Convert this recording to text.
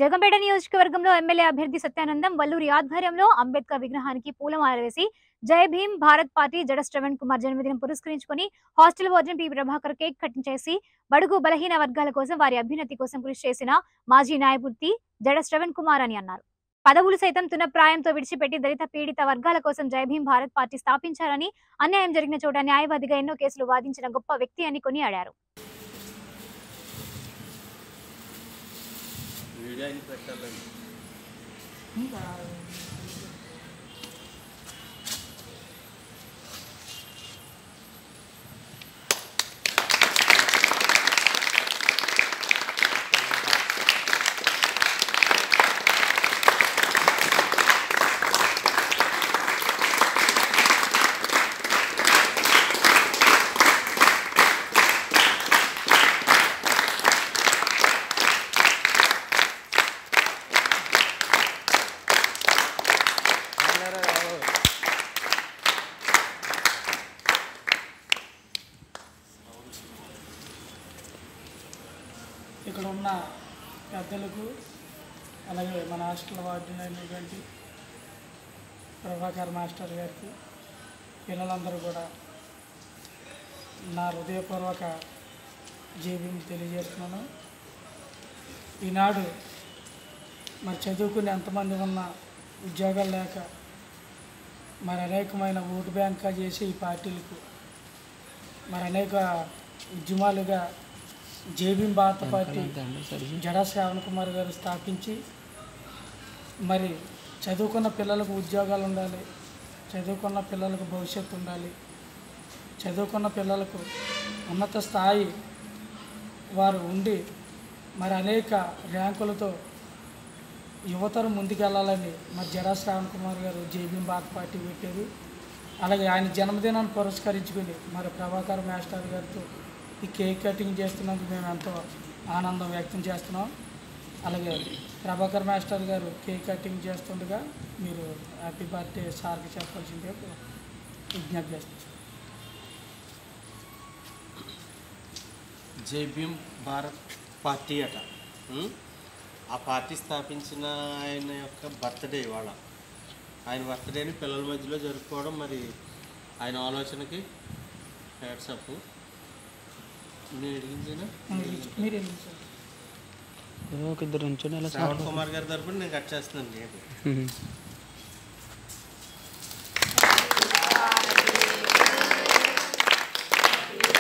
జగంపేట నియోజకవర్గంలో ఎమ్మెల్యే అభ్యర్థి సత్యానందం వల్లూరి ఆధ్వర్యంలో అంబేద్కర్ విగ్రహానికి పూలమాల వేసి జై భీమ్ భారత్ పార్టీ జడ శ్రవణ్ కుమార్ జన్మదినం పురస్కరించుకొని హాస్టల్ భోజనం పి ప్రభాకర్ కేక్ కటింగ్ చేసి బడుగు బలహీన వర్గాల కోసం వారి అభ్యున్నతి కోసం కృషి చేసిన మాజీ న్యాయమూర్తి జడ శ్రవణ్ కుమార్ అని అన్నారు పదవులు సైతం తునప్రాయంతో విడిచిపెట్టి దళిత పీడిత వర్గాల కోసం జై భీమ్ భారత్ పార్టీ స్థాపించారని అన్యాయం జరిగిన చోట న్యాయవాదిగా ఎన్నో కేసులు వాదించిన గొప్ప వ్యక్తి అని కొనియాడారు వీడియో అయిన పెట్టాలండి ఇక్కడ ఉన్న పెద్దలకు అలాగే మన హాస్టల్ వార్డెన్ అయినటువంటి ప్రభాకర్ మాస్టర్ గారికి పిల్లలందరూ కూడా నా హృదయపూర్వక జీవిని తెలియజేస్తున్నాను ఈనాడు మరి చదువుకుని ఎంతమంది ఉన్నా ఉద్యోగాలు లేక మరి అనేకమైన ఓటు బ్యాంక్గా చేసి ఈ పార్టీలకు మరి అనేక ఉద్యమాలుగా జేబీ భారత పార్టీ జడా శ్రావణ్ కుమార్ గారు స్థాపించి మరి చదువుకున్న పిల్లలకు ఉద్యోగాలు ఉండాలి చదువుకున్న పిల్లలకు భవిష్యత్తు ఉండాలి చదువుకున్న పిల్లలకు ఉన్నత స్థాయి వారు ఉండి మరి అనేక ర్యాంకులతో యువతరం ముందుకెళ్ళాలని మరి జడా శ్రావణ్ కుమార్ గారు జేబీ భారత పార్టీ పెట్టారు అలాగే ఆయన జన్మదినాన్ని పురస్కరించుకుని మరి ప్రభాకర్ మాస్టర్ గారితో ఈ కేక్ కటింగ్ చేస్తున్నందుకు మేము ఎంతో ఆనందం వ్యక్తం చేస్తున్నాం అలాగే ప్రభాకర్ మాస్టర్ గారు కేక్ కటింగ్ చేస్తుండగా మీరు హ్యాపీ బర్త్డే సార్కి చెప్పాల్సిందే విజ్ఞప్తి చేస్తాం జై భీమ్ భారత్ పార్టీ అట ఉం? ఆ పార్టీ స్థాపించిన ఆయన యొక్క బర్త్డే ఇవాళ ఆయన బర్త్డేని పిల్లల మధ్యలో జరుపుకోవడం మరి ఆయన ఆలోచనకి హ్యాట్సప్ నేను అడిగించిన మీరు ఏం చేశారు? ఒక ఇద్దరు ఉంచండి అలా శ్రావణ్ కుమార్ గారి తరపున నేను కట్ చేస్తున్నాను కేక్